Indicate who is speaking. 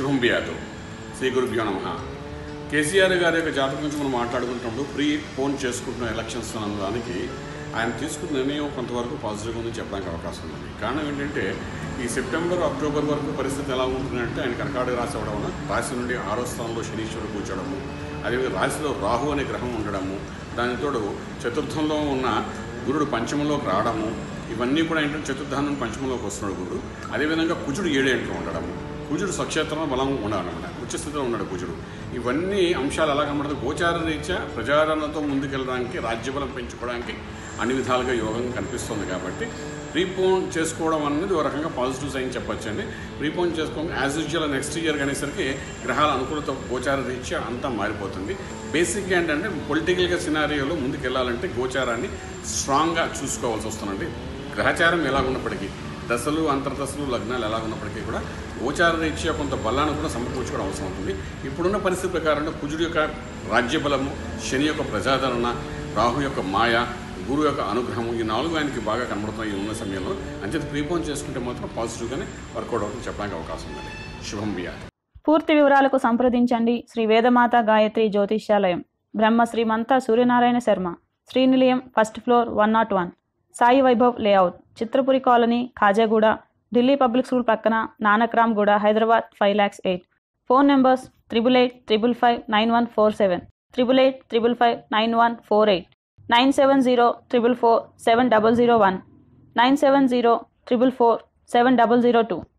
Speaker 1: శుభం బియాతో శ్రీ గురుభ్యో నమ కేసీఆర్ గారి యొక్క జాతకం గురించి మనం మాట్లాడుకుంటున్నప్పుడు ప్రీ పోన్ చేసుకుంటున్న ఎలక్షన్స్ అనడానికి ఆయన తీసుకున్న నిర్ణయం కొంతవరకు పాజిటివ్గా ఉందని చెప్పడానికి అవకాశం ఉంది కారణం ఏంటంటే ఈ సెప్టెంబర్ అక్టోబర్ వరకు పరిస్థితి ఎలా ఉంటుందంటే ఆయన కర్కాటక రాశి అవ్వడం వలన రాశి నుండి ఆరో స్థానంలో శనీశ్వరుడు కూర్చోడము అదేవిధంగా రాశిలో రాహు అనే గ్రహం ఉండడము దానితోడు చతుర్థంలో ఉన్న గురుడు పంచమంలోకి రావడము ఇవన్నీ కూడా ఏంటంటే చతుర్థానం పంచమంలోకి వస్తున్నాడు గురుడు అదేవిధంగా కుజుడు ఏడేంట్లో ఉండడము కుజుడు స్వక్షేత్రంలో బలం ఉండాలన్నమాట ఉచ్చస్థితిలో ఉన్నాడు కుజుడు ఇవన్నీ అంశాలు ఎలా కనబడదు గోచార రీత్యా ప్రజాదరణతో ముందుకెళ్ళడానికి రాజ్యబలం పెంచుకోవడానికి అన్ని విధాలుగా యోగం కనిపిస్తుంది కాబట్టి ప్రీపోన్ చేసుకోవడం అనేది ఒక రకంగా పాజిటివ్ సైన్ చెప్పొచ్చండి ప్రీపోన్ చేసుకోవడం యాజ్ యూజువల్ నెక్స్ట్ ఇయర్ అనేసరికి గ్రహాల అనుకూలత గోచార రీత్యా అంతా మారిపోతుంది బేసిక్గా ఏంటంటే పొలిటికల్గా సినారియోలో ముందుకు వెళ్ళాలంటే గోచారాన్ని స్ట్రాంగ్గా చూసుకోవాల్సి వస్తుందండి గ్రహచారం ఎలా ఉన్నప్పటికీ దశలు అంతర్దశలు లగ్నాలు ఎలా ఉన్నప్పటికీ కూడా గోచార రీత్యా కొంత బలాన్ని కూడా సమకూర్చుకోవడం అవసరం అవుతుంది ఇప్పుడున్న పరిస్థితి ప్రకారంగా కుజుడు యొక్క రాజ్యబలము శని యొక్క ప్రజాదరణ రాహు యొక్క మాయ గురువు యొక్క అనుగ్రహము ఈ నాలుగు ఆయనకి బాగా కనబడుతున్నాయి ఈ ఉన్న సమయంలో అంచేత ప్రీపోన్ చేసుకుంటే మాత్రం పాజిటివ్గానే వర్కౌట్ అవుతుంది చెప్పడానికి అవకాశం ఉందండి శుభం బియా
Speaker 2: పూర్తి వివరాలకు సంప్రదించండి Shri Vedamata Gayatri Jyotishyalayam Brahma Srimantha Suryanarayana Sharma Srinilayam first floor one naught one Sai Vaibhav layout Chitrapuri colony Khajaguda Delhi Public School పక్కన Nanakramguda Hyderabad five lakhs eight phone numbers triple eight triple five nine one four seven triple eight triple five nine one four eight nine seven zero triple four seven double zero one nine seven zero triple four seven double zero two